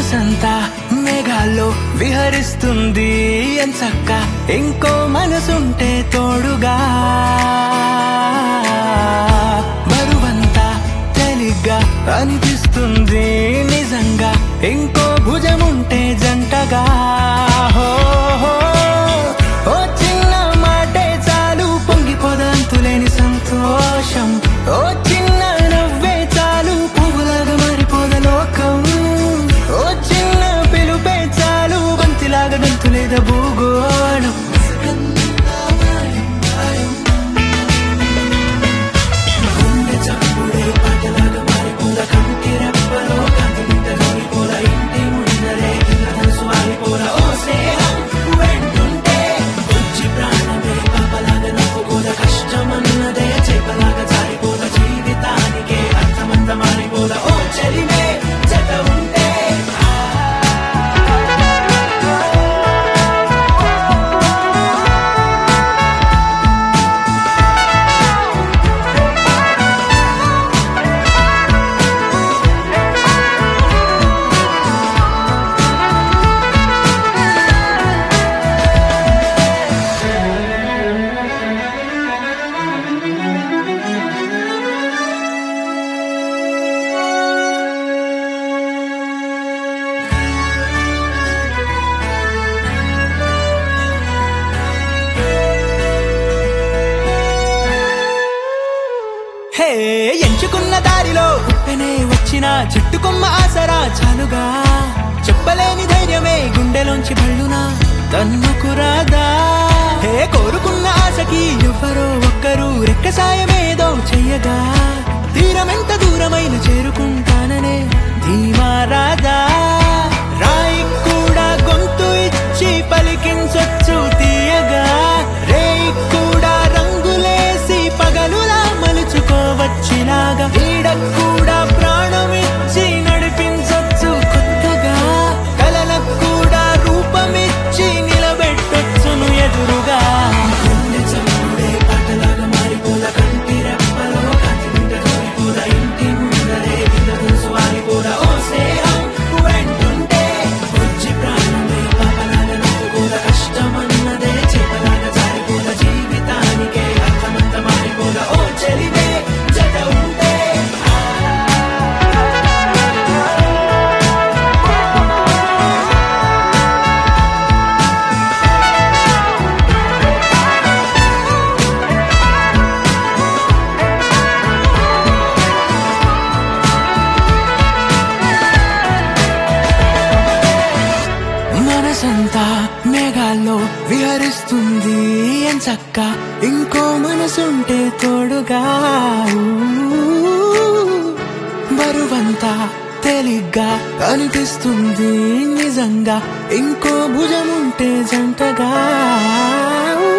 మనసంతా మేఘాల్లో విహరిస్తుంది ఎంచక్క ఇంకో మనసుంటే తోడుగా బరువంతా తేలిగ్గా అనిపిస్తుంది నిజంగా ఇంకో భుజముంటే జంటగా హో, హో. ఓ చిన్న మాటే చాలు పొంగిపోదంతులేని సంతోషం ఓ చిన్న నవ్వే చాలు పువ్వులాగా మారిపోద లోకం ఓ చిన్న పిలుపే చాలు బంతిలాగా గంతులేద భూగోళం గుండె చప్పుడే పాటలాగా మారిపోద కంటి రెప్పలో కాంతి నింట జోగిపోద ఇంటి ముందరే ఇలా మనసు ఆగిపోద ఓ స్నేహం వెంటుంటే వచ్చి ప్రాణమే పాపలాగా నవ్వుకోద కష్టమన్నదే చేపలాగా జారిపోద జీవితానికే అర్థమంత మారిపోద ఓ చలిమే జత ఉంటే హే ఎంచుకున్న దారిలో ఉప్పెనే వచ్చిన చెట్టుకొమ్మ ఆసరా చాలుగా చెప్పలేని ధైర్యమే గుండెలోంచి బళ్ళునా తన్నుకురాదా హే కోరుకున్న ఆశకి ఎవరో ఒక్కరు రెక్క సాయమేదో చెయ్యగా తీరమెంత దూరమైన చేరుకుంటాననే ధీమా రాదా రాయి కూడా గొంతు ఇచ్చి పలికించొచ్చు తీయగా రేయి కూడా రంగులేసి పగలులా మలుచుకోవచ్చిలాగా ఈడ కూడా ప్రాణమిచ్చి నడిపించొచ్చు కొత్తగా కలలకు కూడా రూపమిచ్చి నిలబెట్టొచ్చును ఎదురుగా గుండె చప్పుడే పాటలాగా మారిపోద కంటి రెప్పలో కాంతి నింట జోగిపోద ఇంటి ముందరే విన్న తెలుసు ఆగిపోద ఓ స్నేహం వెంటుంటే వచ్చి ప్రాణమే పాపలాగా నవ్వుకోద కష్టమన్నదే చేపలాగా జారిపోద జీవితానికే అర్థమంత మారిపోద ఓ చెలివే జత ఉంటే మనసంతా మేఘాల్లో విహరిస్తుంది ఎంచక్క ఇంకో మనసుంటే తోడుగా ఊ, బరువంతా తేలిగ్గా అనిపిస్తుంది నిజంగా ఇంకో భుజముంటే జంటగా ఊ.